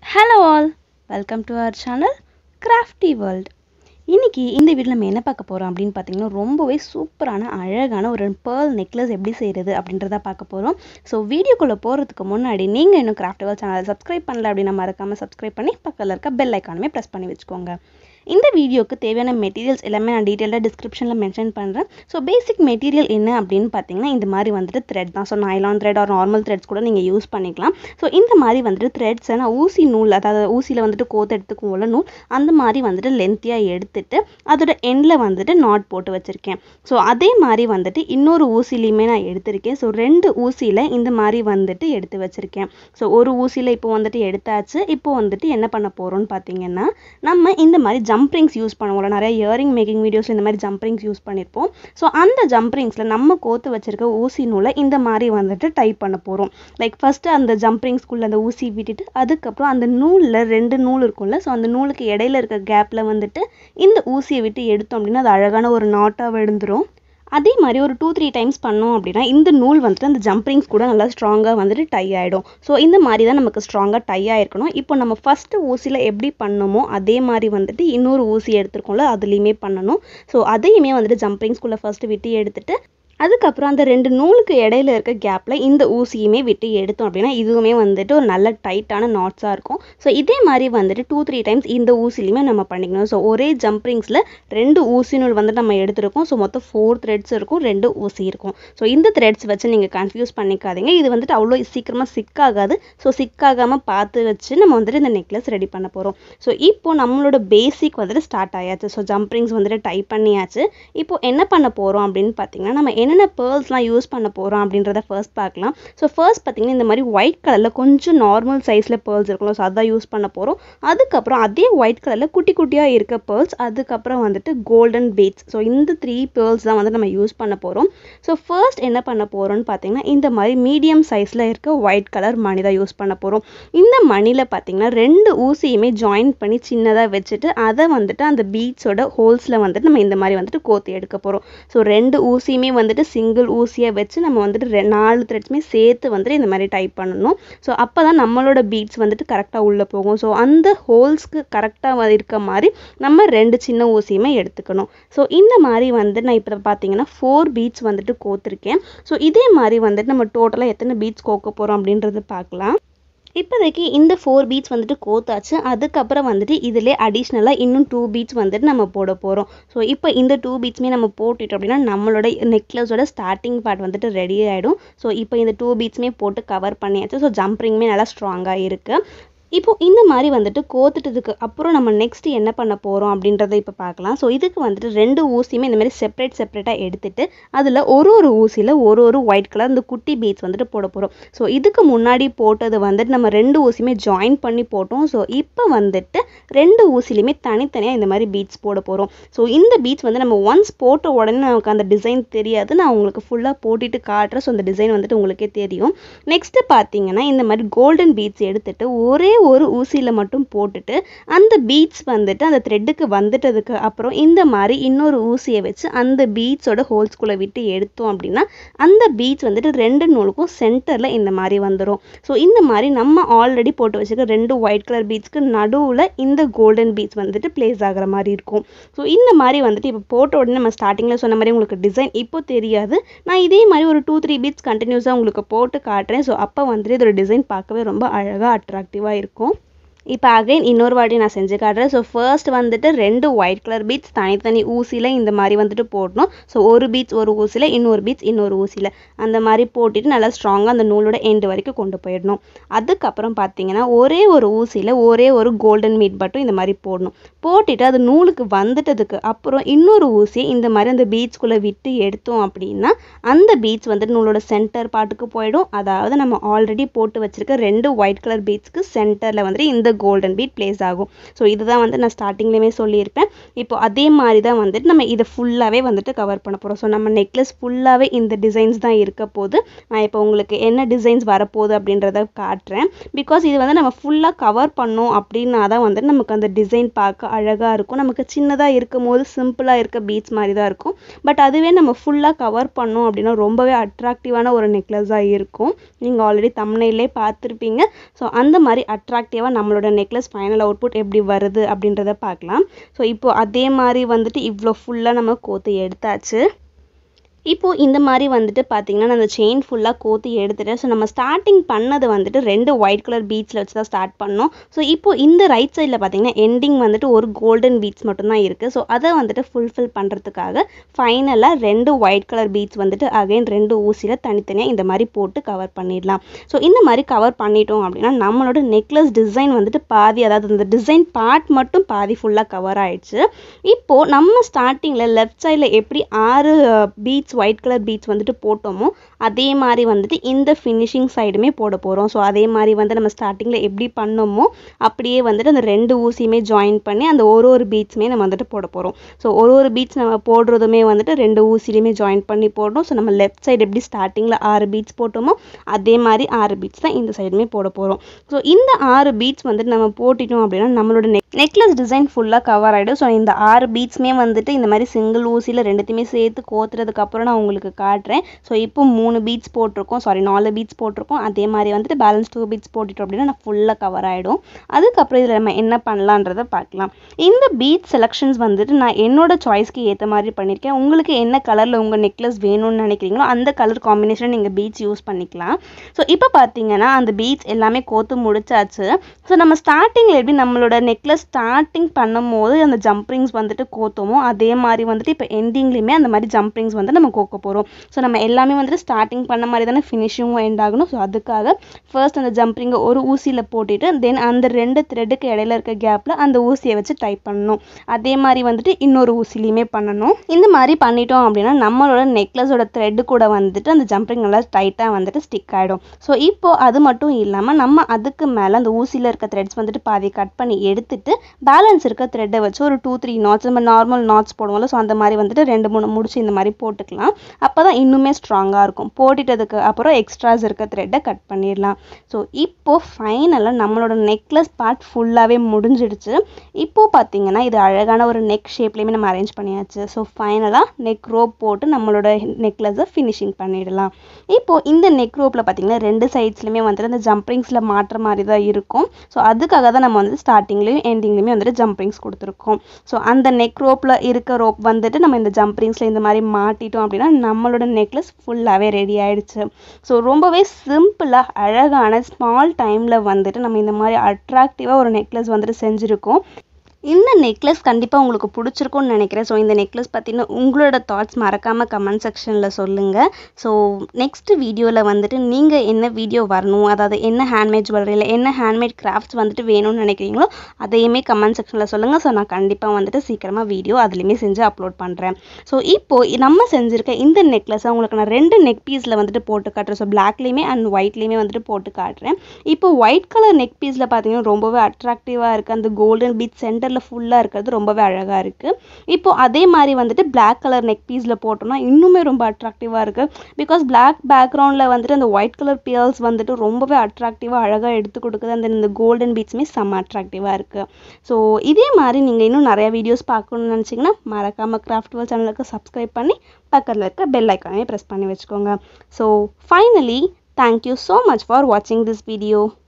hello all welcome to our channel crafty world இன்னைக்கு இந்த video நம்ம என்ன பார்க்க போகிறோம் அப்படின்னு பார்த்தீங்கன்னா ரொம்பவே சூப்பரான அழகான ஒரு பேர்ல் நெக்லஸ் எப்படி செய்கிறது அப்படின்றத பார்க்க போகிறோம் ஸோ வீடியோக்குள்ளே போகிறதுக்கு முன்னாடி நீங்கள் இன்னும் கிராஃப்ட் வேர்ல்ட் சேனலை சப்ஸ்கிரைப் பண்ணல அப்படின்னா மறக்காமல் சப்ஸ்கிரைப் பண்ணி பக்கத்தில் இருக்க பெல் ஐக்கானுமே ப்ரெஸ் பண்ணி வச்சுக்கோங்க இந்த வீடியோக்கு தேவையான மெட்டீரியல்ஸ் எல்லாமே நான் டீட்டெயிலாக டிஸ்கிரிப்ஷனில் மென்ஷன் பண்ணுறேன் ஸோ பேசிக் மெட்டீரியல் என்ன அப்படின்னு பார்த்தீங்கன்னா இந்த மாதிரி வந்துட்டு த்ரெட் தான் so nylon thread or normal threads கூட நீங்கள் யூஸ் பண்ணிக்கலாம் ஸோ இந்த மாதிரி வந்துட்டு த்ரெட்ஸை நான் ஊசி நூல் அதாவது ஊசியில் வந்துட்டு கோத்து எடுத்துக்குவோம்ல நூல் அந்த மாதிரி வந்துட்டு லென்த்தியாக எடுத்துட்டு அதோட எண்டில் வந்துட்டு நாட் போட்டு வச்சுருக்கேன் ஸோ அதே மாதிரி வந்துட்டு இன்னொரு ஊசிலையுமே நான் எடுத்திருக்கேன் ஸோ ரெண்டு ஊசியில் இந்த மாதிரி வந்துட்டு எடுத்து வச்சுருக்கேன் ஸோ ஒரு ஊசியில் இப்போ வந்துட்டு எடுத்தாச்சு இப்போ வந்துட்டு என்ன பண்ண போகிறோம்னு பார்த்தீங்கன்னா நம்ம இந்த மாதிரி ஜம்ப் ரிங்ஸ் யூஸ் பண்ணுவோம்ல நிறைய இயரிங் மேக்கிங் வீடியோஸில் இந்த மாதிரி ஜம்ப் ரிங்ஸ் யூஸ் பண்ணியிருப்போம் ஸோ அந்த ஜம்ப் ரிங்ஸில் நம்ம கோத்து வச்சிருக்க ஊசி நூலை இந்த மாதிரி வந்துட்டு டைப் பண்ண போகிறோம் லைக் ஃபஸ்ட்டு அந்த ஜம்ப் ரிங்ஸ்குள்ளே அந்த ஊசி விட்டுட்டு அதுக்கப்புறம் அந்த நூலில் ரெண்டு நூல் இருக்கும்ல ஸோ அந்த நூலுக்கு இடையில இருக்க கேப்பில் வந்துட்டு இந்த ஊசியை விட்டு எடுத்தோம் அப்படின்னா அது அழகான ஒரு நாட்டாக விழுந்துரும் அதே மாதிரி ஒரு டூ த்ரீ டைம்ஸ் பண்ணோம் அப்படின்னா இந்த நூல் வந்துட்டு அந்த ஜம்ப்ரிங்ஸ் கூட நல்லா ஸ்ட்ராங்காக வந்துட்டு டை ஆகிடும் ஸோ இந்த மாதிரி தான் நமக்கு ஸ்ட்ராங்காக டை ஆகிருக்கணும் இப்போ நம்ம ஃபஸ்ட்டு ஊசியில் எப்படி பண்ணோமோ அதே மாதிரி வந்துட்டு இன்னொரு ஊசி எடுத்துருக்கோம்ல அதுலேயுமே பண்ணணும் ஸோ அதையுமே வந்துட்டு ஜம்ப்ரிங்ஸ்குள்ளே ஃபஸ்ட்டு விட்டு எடுத்துட்டு அதுக்கப்புறம் அந்த ரெண்டு நூலுக்கு இடையில இருக்க கேப்பில் இந்த ஊசியுமே விட்டு எடுத்தோம் அப்படின்னா இதுவுமே வந்துட்டு ஒரு நல்ல டைட்டான நாட்ஸாக இருக்கும் ஸோ இதே மாதிரி வந்துட்டு டூ த்ரீ டைம்ஸ் இந்த ஊசிலையுமே நம்ம பண்ணிக்கணும் ஸோ ஒரே ஜம்ப்ரிங்ஸில் ரெண்டு ஊசி நூல் வந்துட்டு நம்ம எடுத்திருக்கோம் ஸோ மொத்தம் ஃபோர் த்ரெட்ஸ் இருக்கும் ரெண்டு ஊசி இருக்கும் ஸோ இந்த த்ரெட்ஸ் வச்சு நீங்கள் கன்ஃபியூஸ் பண்ணிக்காதீங்க இது வந்துட்டு அவ்வளோ சீக்கிரமாக சிக்காகாது ஸோ சிக்காகாமல் பார்த்து வச்சு நம்ம வந்துட்டு இந்த நெக்லஸ் ரெடி பண்ண போகிறோம் ஸோ இப்போ நம்மளோட பேசிக் வந்துட்டு ஸ்டார்ட் ஆயாச்சு ஸோ ஜம்ப்ரிங்ஸ் வந்துட்டு டைப் பண்ணியாச்சு இப்போ என்ன பண்ண போகிறோம் அப்படின்னு பார்த்தீங்கன்னா நம்ம என்னென்ன பேர்ல்ஸ்லாம் யூஸ் பண்ண போகிறோம் அப்படின்றத ஃபர்ஸ்ட் பார்க்கலாம் ஸோ ஃபர்ஸ்ட் பார்த்தீங்கன்னா இந்த மாதிரி ஒயிட் கலரில் கொஞ்சம் நார்மல் சைஸில் பேர்ல்ஸ் இருக்கும்ல ஸோ அதான் யூஸ் பண்ண போகிறோம் அதுக்கப்புறம் அதே ஒயிட் கலரில் குட்டி குட்டியாக இருக்க பேர்ல்ஸ் அதுக்கப்புறம் வந்துட்டு கோல்டன் பீட்ஸ் ஸோ இந்த த்ரீ பேர்ல்ஸ் தான் வந்து நம்ம யூஸ் பண்ண போகிறோம் ஸோ ஃபர்ஸ்ட் என்ன பண்ண போகிறோம்னு பார்த்தீங்கன்னா இந்த மாதிரி மீடியம் சைஸில் இருக்க ஒயிட் கலர் மணி தான் யூஸ் பண்ண போகிறோம் இந்த மணியில் பார்த்தீங்கன்னா ரெண்டு ஊசியுமே ஜாயின் பண்ணி சின்னதாக வச்சுட்டு அதை வந்துட்டு அந்த பீட்ஸோட ஹோல்ஸில் வந்துட்டு நம்ம இந்த மாதிரி வந்துட்டு கோத்து எடுக்க போகிறோம் ஸோ ரெண்டு ஊசியுமே வந்துட்டு சிங்கிள் ஊசியை வச்சு நம்ம வந்துட்டு ரெ நாலு த்ரெட்ஸுமே சேர்த்து வந்துட்டு இந்த மாதிரி டைப் பண்ணணும் ஸோ அப்போ தான் நம்மளோட பீட்ஸ் வந்துட்டு கரெக்டாக உள்ளே போகும் ஸோ அந்த ஹோல்ஸ்க்கு கரெக்டாக இருக்க மாதிரி நம்ம ரெண்டு சின்ன ஊசியுமே எடுத்துக்கணும் ஸோ இந்த மாதிரி வந்து நான் இப்போ பார்த்தீங்கன்னா ஃபோர் பீட்ஸ் வந்துட்டு கோத்துருக்கேன் ஸோ இதே மாதிரி வந்துட்டு நம்ம டோட்டலாக எத்தனை பீட்ஸ் கோக்க போகிறோம் அப்படின்றது பார்க்கலாம் இப்போதைக்கு இந்த ஃபோர் பீட்ஸ் வந்துட்டு கோத்தாச்சு அதுக்கப்புறம் வந்துட்டு இதிலே அடிஷ்னலாக இன்னும் டூ பீட்ஸ் வந்துட்டு நம்ம போட போகிறோம் ஸோ இப்போ இந்த டூ பீட்ஸுமே நம்ம போட்டுட்டோம் அப்படின்னா நம்மளோட நெக்லஸோட ஸ்டார்டிங் பார்ட் வந்துட்டு ரெடி ஆகிடும் ஸோ இப்போ இந்த டூ பீட்ஸுமே போட்டு கவர் பண்ணியாச்சு ஸோ ஜம்ப்ரிங்குமே நல்லா ஸ்ட்ராங்காக இருக்குது இப்போ இந்த மாதிரி வந்துட்டு கோத்துட்டதுக்கு அப்புறம் நம்ம நெக்ஸ்ட் என்ன பண்ண போகிறோம் அப்படின்றத இப்போ பார்க்கலாம் ஸோ இதுக்கு வந்துட்டு ரெண்டு ஊசியுமே இந்த மாதிரி செப்பரேட் செப்பரேட்டாக எடுத்துட்டு அதில் ஒரு ஒரு ஊசியில் ஒரு ஒரு ஒயிட் கலர் இந்த குட்டி பீட்ஸ் வந்துட்டு போட போகிறோம் ஸோ இதுக்கு முன்னாடி போட்டது வந்துட்டு நம்ம ரெண்டு ஊசியுமே ஜாயின் பண்ணி போட்டோம் ஸோ இப்போ வந்துட்டு ரெண்டு ஊசிலையுமே தனித்தனியாக இந்த மாதிரி பீட்ஸ் போட போகிறோம் ஸோ இந்த பீட்ஸ் வந்து நம்ம ஒன்ஸ் போட்ட உடனே நமக்கு அந்த டிசைன் தெரியாது நான் உங்களுக்கு ஃபுல்லாக போட்டுட்டு காட்டுறேன் ஸோ அந்த டிசைன் வந்துட்டு உங்களுக்கே தெரியும் நெக்ஸ்ட்டு பார்த்தீங்கன்னா இந்த மாதிரி கோல்டன் பீட்ஸ் எடுத்துட்டு ஒரே ஒரு ஊசியில் மட்டும் போட்டுட்டு அந்த பீட்ஸ் வந்துட்டு அந்த த்ரெட்டுக்கு வந்துட்டதுக்கு அப்புறம் இந்த மாதிரி இன்னொரு ஊசியை வச்சு அந்த பீட்ஸோட ஹோல்ஸ்குள்ளே விட்டு எடுத்தோம் அப்படின்னா அந்த பீட்ஸ் வந்துட்டு ரெண்டு நூலுக்கும் சென்டரில் இந்த மாதிரி வந்துடும் ஸோ இந்த மாதிரி நம்ம ஆல்ரெடி போட்டு வச்சுருக்க ரெண்டு ஒயிட் கலர் பீட்ஸ்க்கு நடுவில் இந்த கோல்டன் பீட்ஸ் வந்துட்டு பிளேஸ் ஆகிற மாதிரி இருக்கும் ஸோ இந்த மாதிரி வந்துட்டு இப்போ போட்ட உடனே நம்ம ஸ்டார்டிங்கில் சொன்ன மாதிரி உங்களுக்கு டிசைன் இப்போ தெரியாது நான் இதே மாதிரி ஒரு டூ த்ரீ பீட்ஸ் கண்டினியூஸாக உங்களுக்கு போட்டு காட்டுறேன் ஸோ அப்போ வந்துட்டு இதோட டிசைன் பார்க்கவே ரொம்ப அழகாக அட்ராக்டிவாக இருக்கும் இப்போ அகைன் இன்னொரு வாட்டி நான் செஞ்சு காட்டுறேன் ஸோ ஃபர்ஸ்ட் வந்துட்டு ரெண்டு ஒயிட் கலர் பீட்ஸ் தனித்தனி ஊசியில் இந்த மாதிரி வந்துட்டு போடணும் ஸோ ஒரு பீட்ஸ் ஒரு ஊசியில் இன்னொரு பீட்ஸ் இன்னொரு ஊசியில் அந்த மாதிரி போட்டுட்டு நல்லா ஸ்ட்ராங்காக அந்த நூலோட எண்டு வரைக்கும் கொண்டு போயிடணும் அதுக்கப்புறம் பார்த்தீங்கன்னா ஒரே ஒரு ஊசியில் ஒரே ஒரு கோல்டன் மீட் மட்டும் இந்த மாதிரி போடணும் போட்டுட்டு அது நூலுக்கு வந்துட்டதுக்கு அப்புறம் இன்னொரு ஊசியை இந்த மாதிரி அந்த பீட்ஸ்குள்ளே விட்டு எடுத்தோம் அப்படின்னா அந்த பீட்ஸ் வந்துட்டு நூலோட சென்டர் பாட்டுக்கு போயிடும் அதாவது நம்ம ஆல்ரெடி போட்டு வச்சிருக்க ரெண்டு ஒயிட் கலர் பீட்ஸ்க்கு சென்டரில் வந்துட்டு இந்த கோல்டன் பீட் பிளேஸ் ஆகும் ஸோ இதுதான் வந்து நான் ஸ்டார்டிங்லேயுமே சொல்லியிருப்பேன் இப்போ அதே மாதிரி தான் வந்துட்டு நம்ம இதை ஃபுல்லாகவே வந்துட்டு கவர் பண்ண போகிறோம் ஸோ நம்ம நெக்லஸ் ஃபுல்லாகவே இந்த டிசைன்ஸ் தான் இருக்க போது நான் இப்போ உங்களுக்கு என்ன டிசைன்ஸ் வரப்போகுது அப்படின்றத காட்டுறேன் பிகாஸ் இது வந்து நம்ம ஃபுல்லாக கவர் பண்ணோம் அப்படின்னா தான் வந்துட்டு நமக்கு அந்த டிசைன் பார்க்க அழகாக இருக்கும் நமக்கு சின்னதாக இருக்கும் போது சிம்பிளாக இருக்க பீட்ஸ் மாதிரி தான் இருக்கும் பட் அதுவே நம்ம ஃபுல்லாக கவர் பண்ணோம் அப்படின்னா ரொம்பவே அட்ராக்டிவான ஒரு நெக்லஸாக இருக்கும் நீங்கள் ஆல்ரெடி தம்னையிலே பார்த்துருப்பீங்க ஸோ அந்த மாதிரி அட்ராக்டிவாக நம்மளோட நம்மளோட நெக்லஸ் ஃபைனல் அவுட்புட் எப்படி வருது அப்படின்றத பார்க்கலாம் ஸோ இப்போ அதே மாதிரி வந்துட்டு இவ்வளோ ஃபுல்லாக நம்ம கோத்து எடுத்தாச்சு இப்போ இந்த மாதிரி வந்துட்டு பார்த்தீங்கன்னா நான் அந்த செயின் ஃபுல்லாக கோத்தி எடுத்துட்டேன் ஸோ நம்ம ஸ்டார்டிங் பண்ணது வந்துட்டு ரெண்டு ஒயிட் கலர் பீட்ஸில் வச்சு தான் ஸ்டார்ட் பண்ணோம் ஸோ இப்போ இந்த ரைட் சைடில் பார்த்தீங்கன்னா எண்டிங் வந்துட்டு ஒரு கோல்டன் பீட்ஸ் மட்டும்தான் இருக்குது ஸோ அதை வந்துட்டு ஃபுல்ஃபில் பண்ணுறதுக்காக ஃபைனலாக ரெண்டு ஒயிட் கலர் பீட்ஸ் வந்துட்டு அகைன் ரெண்டு ஊசியில் தனித்தனியாக இந்த மாதிரி போட்டு கவர் பண்ணிடலாம் ஸோ இந்த மாதிரி கவர் பண்ணிட்டோம் அப்படின்னா நம்மளோட நெக்லஸ் டிசைன் வந்துட்டு பாதி அதாவது அந்த டிசைன் பார்ட் மட்டும் பாதி ஃபுல்லாக கவர் ஆயிடுச்சு இப்போது நம்ம ஸ்டார்டிங்கில் லெஃப்ட் சைடில் எப்படி ஆறு பீட்ஸ் ஒயிட் கலர் பீட்ஸ் வந்துட்டு போட்டோமோ அதே மாதிரி வந்துட்டு இந்த ஃபினிஷிங் சைடுமே போட போகிறோம் ஸோ அதே மாதிரி வந்து நம்ம ஸ்டார்டிங்கில் எப்படி பண்ணோமோ அப்படியே வந்துட்டு அந்த ரெண்டு ஊசியுமே ஜாயின் பண்ணி அந்த ஒரு ஒரு பீட்ஸுமே நம்ம வந்துட்டு போட போகிறோம் ஸோ ஒரு ஒரு பீட்ஸ் நம்ம போடுறதுமே வந்துட்டு ரெண்டு ஊசிலையுமே ஜாயின் பண்ணி போடணும் ஸோ நம்ம லெஃப்ட் சைடு எப்படி ஸ்டார்டிங்கில் ஆறு பீட்ஸ் போட்டோமோ அதே மாதிரி ஆறு பீட்ஸ் தான் இந்த சைடுமே போட போகிறோம் ஸோ இந்த ஆறு பீட்ஸ் வந்துட்டு நம்ம போட்டுட்டோம் அப்படின்னா நம்மளோட நெக் நெக்லஸ் டிசைன் ஃபுல்லாக கவர் ஆகிடும் ஸோ இந்த ஆறு பீட்ஸுமே வந்துட்டு இந்த மாதிரி சிங்கிள் ஊசியில் ரெண்டுத்தையுமே சேர்த்து கோத்துறதுக்கு அப்புறம் நான் உங்களுக்கு காட்டுறேன் ஸோ இப்போ மூணு பீட்ஸ் போட்டிருக்கோம் சாரி நாலு பீட்ஸ் போட்டிருக்கோம் அதே மாதிரி வந்துட்டு பேலன்ஸ் டூ பீட்ஸ் போட்டுட்டோம் அப்படின்னா நான் ஃபுல்லாக கவர் ஆகிடும் அதுக்கப்புறம் இதில் நம்ம என்ன பண்ணலான்றதை பார்க்கலாம் இந்த பீட் செலெக்ஷன்ஸ் வந்துட்டு நான் என்னோட சாய்ஸ்க்கு ஏற்ற மாதிரி பண்ணியிருக்கேன் உங்களுக்கு என்ன கலரில் உங்கள் நெக்லஸ் வேணும்னு நினைக்கிறீங்களோ அந்த கலர் காம்பினேஷன் நீங்கள் பீட்ஸ் யூஸ் பண்ணிக்கலாம் ஸோ இப்போ பார்த்தீங்கன்னா அந்த பீட்ஸ் எல்லாமே கோத்து முடிச்சாச்சு ஸோ நம்ம ஸ்டார்டிங்கில் எப்படி நம்மளோட நெக்லஸ் ஸ்டார்டிங் பண்ணும் போது அந்த ஜம்ப்ரிங்ஸ் வந்துட்டு கோத்தோமோ அதே மாதிரி வந்துட்டு இப்போ எண்டிங்லேயுமே அந்த மாதிரி ஜம்ப்ரிங்ஸ் வந்து நம்ம கோக்க போகிறோம் ஸோ நம்ம எல்லாமே வந்துட்டு ஸ்டார்டிங் பண்ண மாதிரி தானே ஃபினிஷிங்கும் எண்ட் ஆகணும் ஸோ அதுக்காக ஃபர்ஸ்ட் அந்த ஜம்ப்ரிங்கை ஒரு ஊசியில் போட்டுட்டு தென் அந்த ரெண்டு த்ரெட்டுக்கு இடையில இருக்க கேப்பில் அந்த ஊசியை வச்சு டைப் பண்ணணும் அதே மாதிரி வந்துட்டு இன்னொரு ஊசிலையுமே பண்ணணும் இந்த மாதிரி பண்ணிட்டோம் அப்படின்னா நம்மளோட நெக்லஸோட த்ரெட்டு கூட வந்துட்டு அந்த ஜம்ப்ரிங் நல்லா டைட்டாக வந்துட்டு ஸ்டிக் ஆகிடும் ஸோ இப்போ அது மட்டும் இல்லாமல் நம்ம அதுக்கு மேலே அந்த ஊசியில் இருக்க த்ரெட்ஸ் வந்துட்டு பாதி கட் பண்ணி எடுத்துட்டு பேலன்ஸ் இருக்க த்ரெட்டை வச்சு ஒரு டூ த்ரீ நாட்ஸ் நம்ம நார்மல் நாட்ஸ் போடுவோம்ல ஸோ அந்த மாதிரி வந்துட்டு ரெண்டு மூணு முடிச்சு இந்த மாதிரி போட்டுக்கலாம் அப்போ தான் இன்னுமே ஸ்ட்ராங்காக இருக்கும் போட்டுட்டதுக்கு அப்புறம் எக்ஸ்ட்ராஸ் இருக்க த்ரெட்டை கட் பண்ணிடலாம் ஸோ இப்போது ஃபைனலாக நம்மளோட நெக்லஸ் பார்ட் ஃபுல்லாகவே முடிஞ்சிடுச்சு இப்போது பார்த்தீங்கன்னா இது அழகான ஒரு நெக் ஷேப்லேயுமே நம்ம அரேஞ்ச் பண்ணியாச்சு ஸோ ஃபைனலாக நெக் ரோப் போட்டு நம்மளோட நெக்லஸை ஃபினிஷிங் பண்ணிடலாம் இப்போது இந்த நெக் ரோப்பில் பார்த்தீங்கன்னா ரெண்டு சைட்ஸ்லையுமே வந்துட்டு அந்த ஜம்ப்ரிங்ஸில் மாட்டுற மாதிரி தான் இருக்கும் ஸோ அதுக்காக தான் நம்ம வந்து ஸ்டார்டிங்லேயும் எண்டிங்லேயுமே வந்துட்டு ஜம்ப்ரிங்ஸ் கொடுத்துருக்கோம் ஸோ அந்த நெக் ரோப்பில் இருக்க ரோப் வந்துட்டு நம்ம இந்த ஜம்ப்ரிங்ஸில் இந்த மாதிரி மாட்டிட்டோம் அப்படின்னா நம்மளோட நெக்லஸ் ஃபுல்லாகவே ரெடி ஆயிடுச்சு ஸோ ரொம்பவே சிம்பிளாக அழகான ஸ்மால் டைமில் வந்துட்டு நம்ம இந்த மாதிரி அட்ராக்டிவாக ஒரு நெக்லஸ் வந்துட்டு செஞ்சுருக்கோம் இந்த நெக்லஸ் கண்டிப்பாக உங்களுக்கு பிடிச்சிருக்கும்னு நினைக்கிறேன் ஸோ இந்த நெக்லஸ் பற்றின உங்களோட தாட்ஸ் மறக்காமல் கமெண்ட் செக்ஷனில் சொல்லுங்கள் ஸோ நெக்ஸ்ட் வீடியோவில் வந்துட்டு நீங்கள் என்ன வீடியோ வரணும் அதாவது என்ன ஹேண்ட்மேட் ஜுவல்லரி இல்லை என்ன ஹேண்ட்மேட் கிராஃப்ட்ஸ் வந்துட்டு வேணும்னு நினைக்கிறீங்களோ அதையுமே கமெண்ட் செக்ஷனில் சொல்லுங்கள் ஸோ நான் கண்டிப்பாக வந்துட்டு சீக்கிரமாக வீடியோ அதுலேயுமே செஞ்சு அப்லோட் பண்ணுறேன் ஸோ இப்போது நம்ம செஞ்சுருக்க இந்த நெக்லஸை உங்களுக்கு நான் ரெண்டு நெக் பீஸில் வந்துட்டு போட்டு காட்டுறேன் ஸோ பிளாக்லேயுமே அண்ட் ஒயிட்லேயுமே வந்துட்டு போட்டு காட்டுறேன் இப்போ ஒயிட் கலர் நெக் பீஸில் பார்த்தீங்கன்னா ரொம்பவே அட்ராக்டிவாக இருக்குது அந்த கோல்டன் பீட் சென்டர் சென்டரில் ஃபுல்லாக இருக்கிறது ரொம்பவே அழகாக இருக்குது இப்போ அதே மாதிரி வந்துட்டு பிளாக் கலர் நெக் பீஸில் போட்டோம்னா இன்னுமே ரொம்ப அட்ராக்டிவாக இருக்குது பிகாஸ் பிளாக் பேக்ரவுண்டில் வந்துட்டு அந்த ஒயிட் கலர் பியர்ஸ் வந்துட்டு ரொம்பவே அட்ராக்டிவாக அழகாக எடுத்து கொடுக்குது அந்த இந்த கோல்டன் பீட்ஸுமே செம்ம அட்ராக்டிவாக இருக்குது ஸோ இதே மாதிரி நீங்கள் இன்னும் நிறைய வீடியோஸ் பார்க்கணும்னு நினச்சிங்கன்னா மறக்காமல் கிராஃப்ட் வேர்ல்ட் சேனலுக்கு சப்ஸ்கிரைப் பண்ணி பக்கத்தில் இருக்க பெல் ஐக்கானே ப்ரெஸ் பண்ணி வச்சுக்கோங்க so finally thank you so much for வாட்சிங் திஸ் வீடியோ